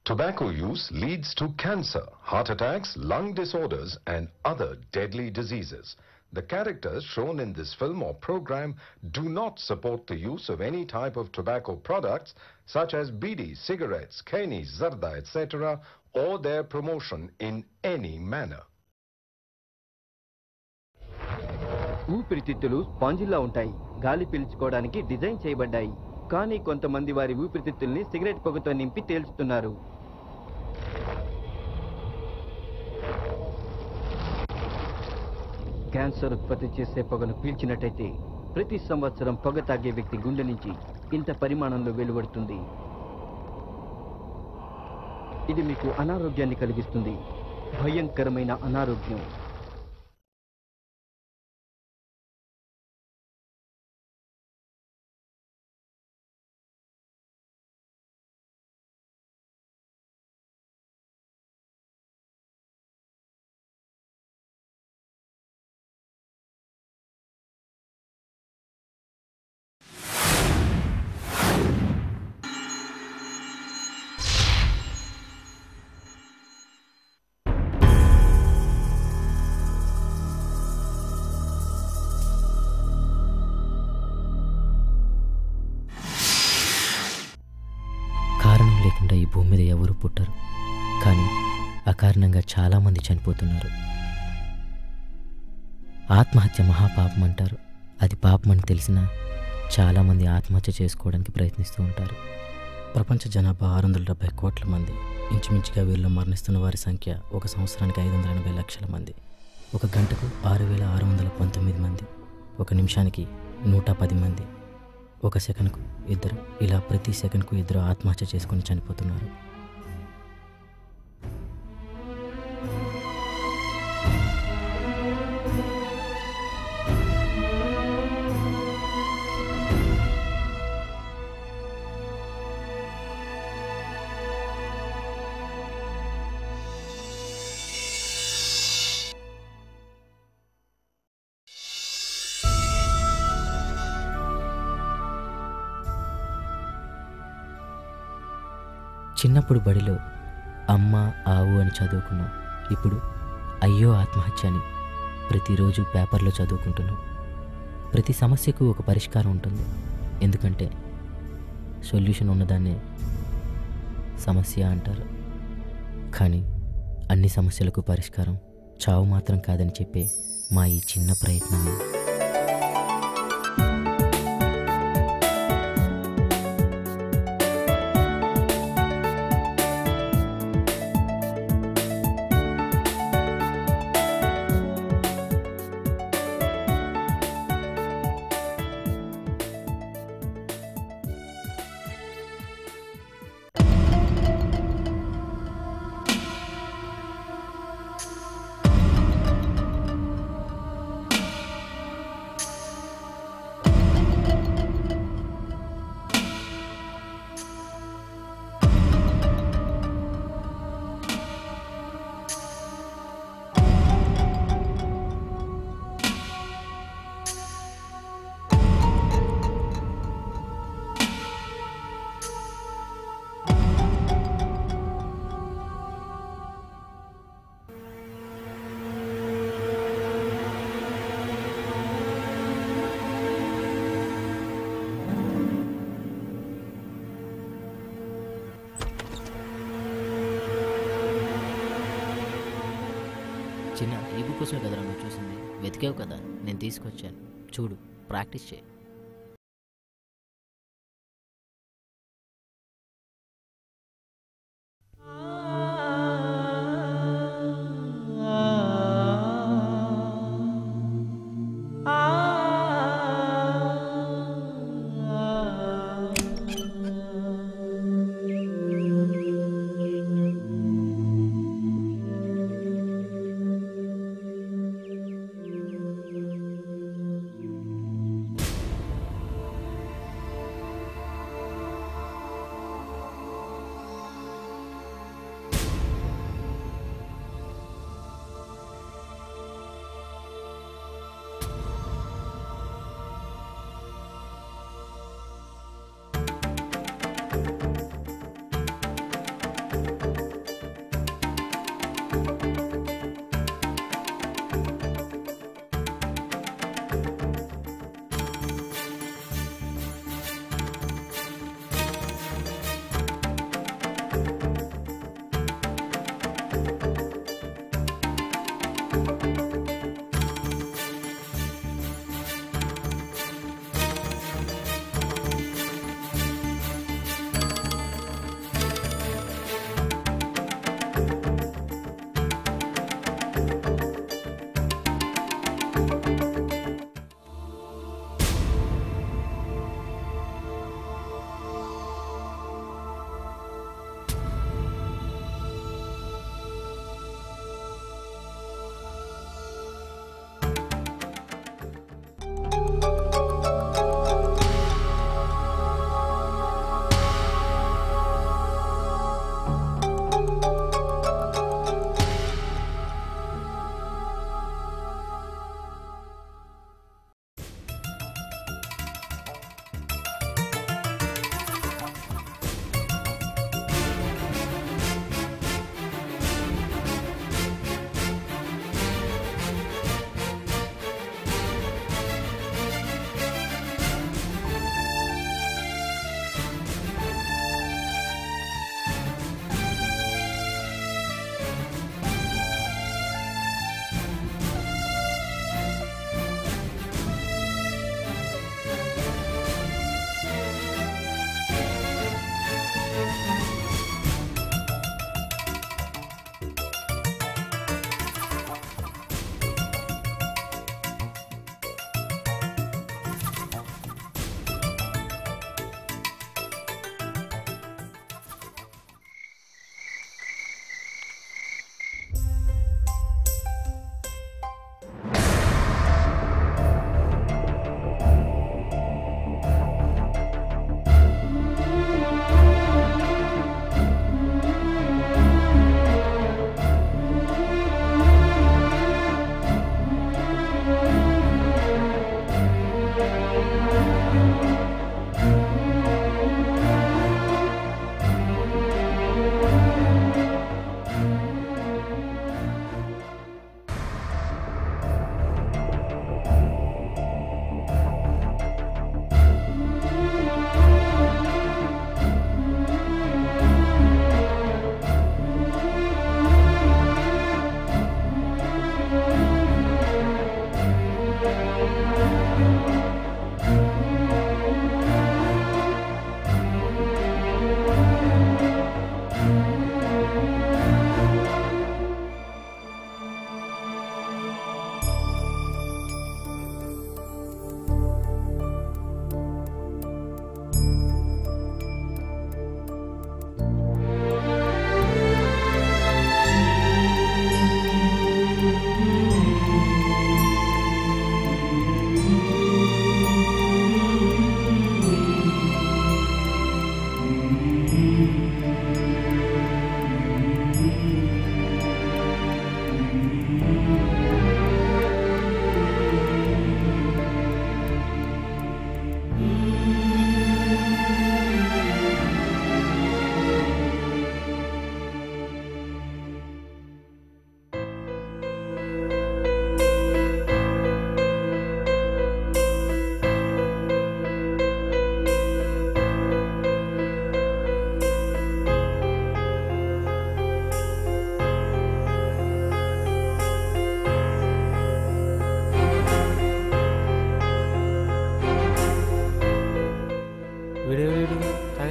Tobacco use leads to cancer, heart attacks, lung disorders, and other deadly diseases. The characters shown in this film or program do not support the use of any type of tobacco products such as bidi, cigarettes, keni, zarda, etc., or their promotion in any manner. ఊపిరితిత్తులు స్పాంజిల్లా ఉంటాయి గాలి పీల్చుకోవడానికి design చేయబడ్డాయి కానీ కొంతమంది వారి ఊపిరితిత్తుల్ని cigarette పొగతో నింపి తేల్చుతున్నారు cancer ఉత్పత్తి చేసే పొగను పీల్చినట్టయితే ప్రతి సంవత్సరం పొగ తాగే వ్యక్తి గుండె నుంచి ఇంత పరిమాణంలో వెలువడుతుంది ఇది మీకు అనారోగ్యాన్ని కలిగిస్తుంది భయంకరమైన అనారోగ్యం కారణం లేకుండా ఈ భూమి మీద ఎవరు పుట్టరు కానీ అకారణంగా చాలామంది చనిపోతున్నారు ఆత్మహత్య మహాపాపం అంటారు అది పాపం అని తెలిసినా చాలామంది ఆత్మహత్య చేసుకోవడానికి ప్రయత్నిస్తూ ఉంటారు ప్రపంచ జనాభా ఆరు వందల డెబ్బై కోట్ల మంది ఇంచుమించుగా వీళ్ళు మరణిస్తున్న వారి సంఖ్య ఒక సంవత్సరానికి ఐదు వందల ఎనభై లక్షల మంది ఒక గంటకు ఆరు వేల ఆరు వందల పంతొమ్మిది మంది ఒక నిమిషానికి నూట పది మంది ఒక సెకండ్కు ఇద్దరు ఇలా ప్రతి సెకండ్కు ఇద్దరు ఆత్మహత్య చేసుకొని చనిపోతున్నారు చిన్నప్పుడు బడిలో అమ్మ ఆవు అని చదువుకున్నాం ఇప్పుడు అయ్యో ఆత్మహత్య అని ప్రతిరోజు పేపర్లో చదువుకుంటున్నాం ప్రతి సమస్యకు ఒక పరిష్కారం ఉంటుంది ఎందుకంటే సొల్యూషన్ ఉన్నదాన్నే సమస్య అంటారు కానీ అన్ని సమస్యలకు పరిష్కారం చావు మాత్రం కాదని చెప్పే మా ఈ చిన్న ప్రయత్నమే చిన్న ఈ బుక్ కోసమే కదరా నువ్వు చూసింది వెతికావు కదా నేను తీసుకొచ్చాను చూడు ప్రాక్టీస్ చేయి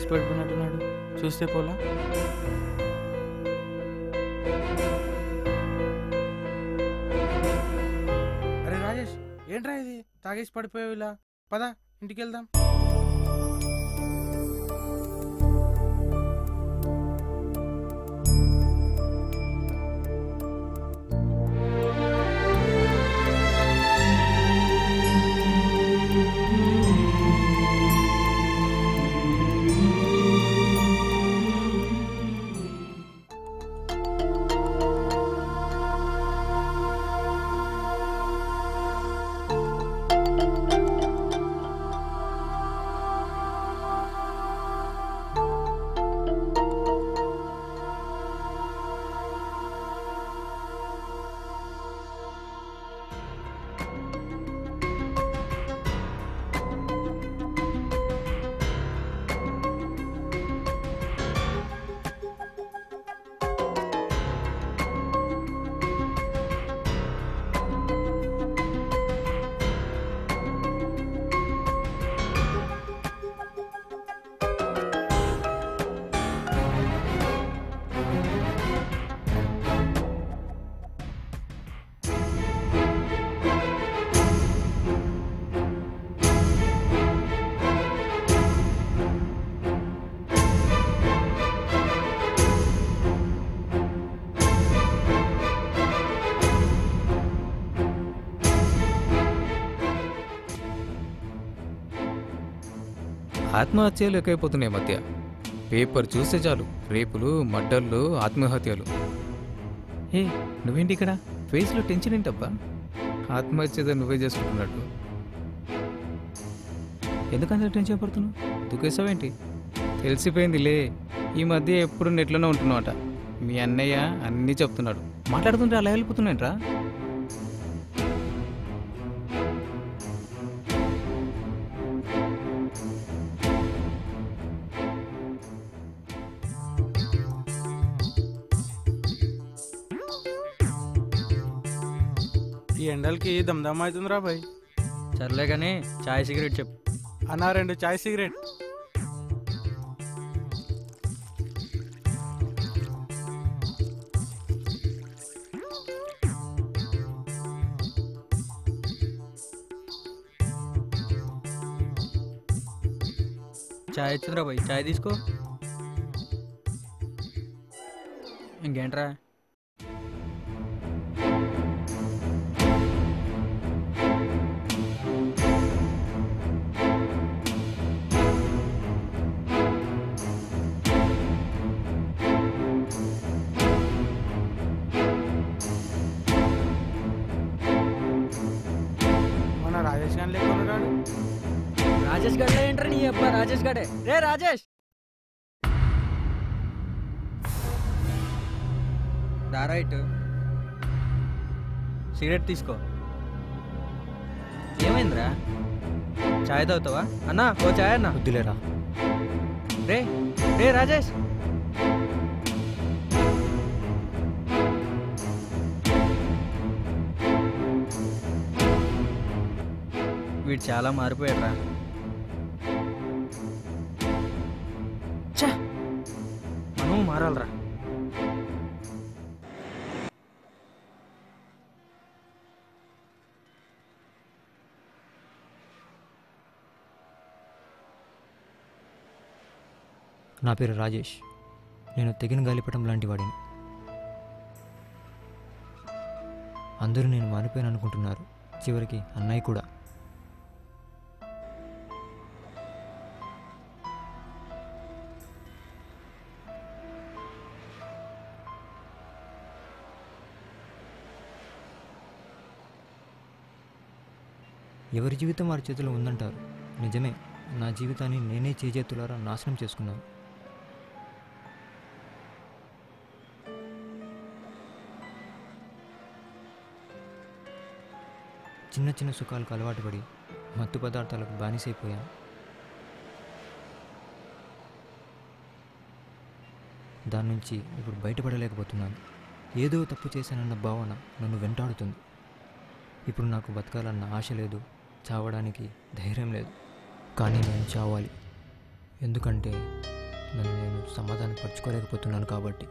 తాగేసి పడిపోయినట్టున్నాడు చూస్తే పోలా అరే రాజేష్ ఏంట్రా ఇది తాగేసి పడిపోయావు ఇలా పద ఇంటికి వెళ్దాం ఆత్మహత్యలు ఎక్కువైపోతున్నాయి ఈ మధ్య పేపర్ చూస్తే చాలు రేపులు మడ్డర్లు ఆత్మహత్యలు ఏ నువ్వేంటి ఇక్కడ ఫేస్లో టెన్షన్ ఏంటబ్బా ఆత్మహత్య ఏదో నువ్వే చేసుకుంటున్నట్టు ఎందుకంత టెన్షన్ పడుతున్నావు దుఃఖేసావేంటి తెలిసిపోయిందిలే ఈ మధ్య ఎప్పుడు నెట్లోనే ఉంటున్నావట మీ అన్నయ్య అన్నీ చెప్తున్నాడు మాట్లాడుతుంటే అలా వెళ్ళిపోతున్నాయంట్రా ఈ ఎండలకి దమ్దమ్ అవుతుందిరా బాయ్ సర్లే కానీ చాయ్ సిగరెట్ చెప్పు అన్నా రెండు చాయ్ సిగరెట్ చాయ్ వచ్చిందిరా బాయ్ చాయ్ తీసుకో ఇంకేంట్రా మన రాజేష్ గాని లేకున్నాడు రాజేష్ గడ్డ ఏంట్రా నీ అబ్బా రాజేష్ గడే రే రాజేష్ రా రైట్ సిగరెట్ తీసుకో ఏమైందిరా చాయ్ తాగుతావా అన్నా ఓ చాయ్ అన్నా వద్దులేరా రే రే రాజేష్ వీడు చాలా మారిపోయాడు రా మనం మారాలరా నా పేరు రాజేష్ నేను తెగిన గాలిపటం లాంటి వాడిని అందరూ నేను మారిపోయాను అనుకుంటున్నారు చివరికి అన్నయ్య కూడా ఎవరి జీవితం వారి చేతిలో ఉందంటారు నిజమే నా జీవితాన్ని నేనే చేజేతులారా నాశనం చేసుకున్నాను చిన్న చిన్న సుఖాలకు అలవాటు పడి మత్తు పదార్థాలకు బానిసైపోయాను దాని నుంచి ఇప్పుడు బయటపడలేకపోతున్నాను ఏదో తప్పు చేశానన్న భావన నన్ను వెంటాడుతుంది ఇప్పుడు నాకు బతకాలన్న ఆశ లేదు చావడానికి ధైర్యం లేదు కానీ నేను చావాలి ఎందుకంటే నన్ను నేను సమాధానం పరచుకోలేకపోతున్నాను కాబట్టి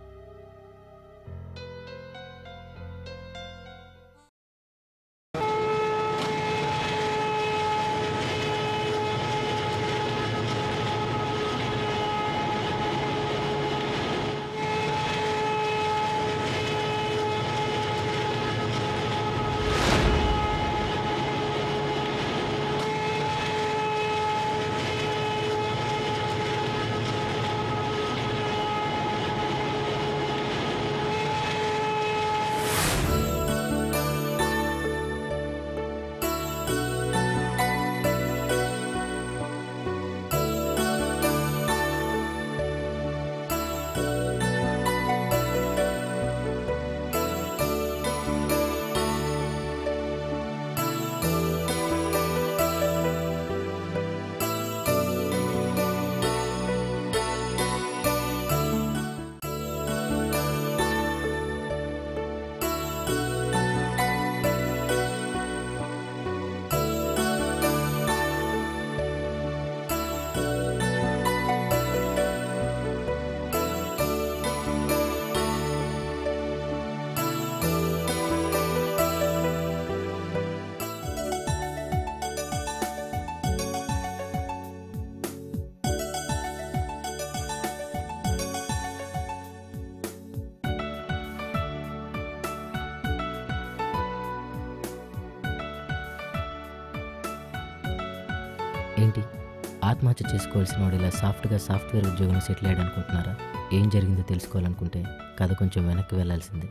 ఏంటి ఆత్మహత్య చేసుకోవాల్సిన వాడు ఇలా సాఫ్ట్గా సాఫ్ట్వేర్ ఉద్యోగం సెటిల్ అయ్యాడు అనుకుంటున్నారా ఏం జరిగిందో తెలుసుకోవాలనుకుంటే కథ కొంచెం వెనక్కి వెళ్ళాల్సిందే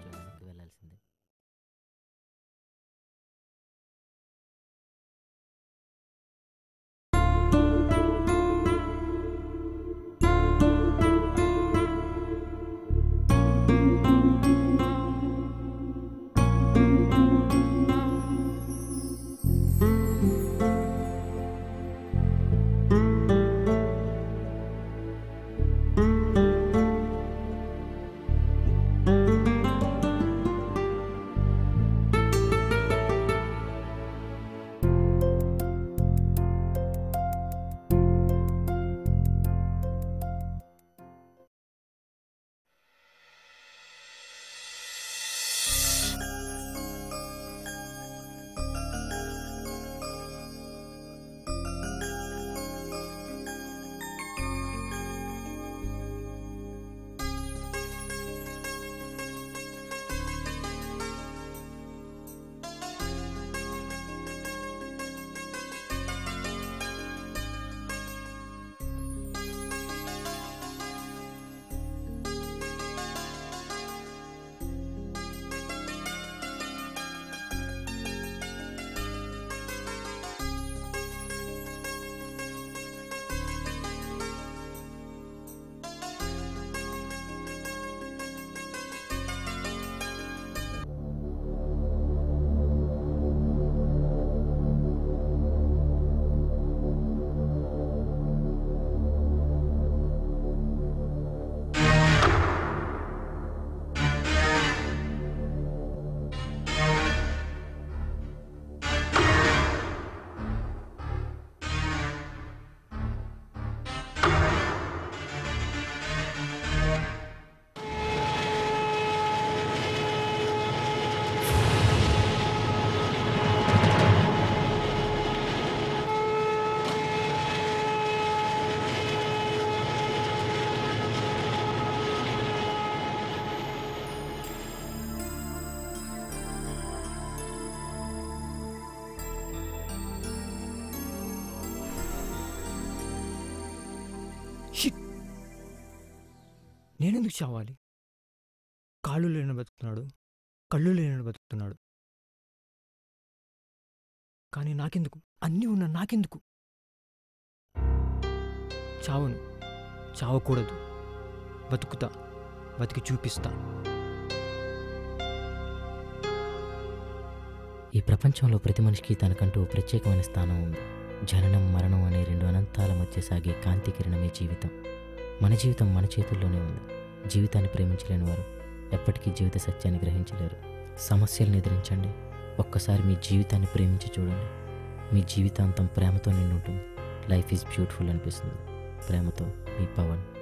నేనెందుకు చావాలి కాళ్ళు లేని బతుకుతున్నాడు కళ్ళు లేని బతుకుతున్నాడు కానీ నాకెందుకు అన్నీ ఉన్న నాకెందుకు చావను చావకూడదు బతుకుతా బతికి చూపిస్తా ఈ ప్రపంచంలో ప్రతి మనిషికి తనకంటూ ఓ ప్రత్యేకమైన స్థానం ఉంది జననం మరణం అనే రెండు అనంతాల మధ్య సాగే కాంతి కిరణమే జీవితం మన జీవితం మన చేతుల్లోనే ఉంది జీవితాన్ని ప్రేమించలేని వారు ఎప్పటికీ జీవిత సత్యాన్ని గ్రహించలేరు సమస్యలను ఎదిరించండి ఒక్కసారి మీ జీవితాన్ని ప్రేమించి చూడండి మీ జీవితాంతం ప్రేమతో నిండి ఉంటుంది లైఫ్ ఈజ్ బ్యూటిఫుల్ అనిపిస్తుంది ప్రేమతో మీ పవన్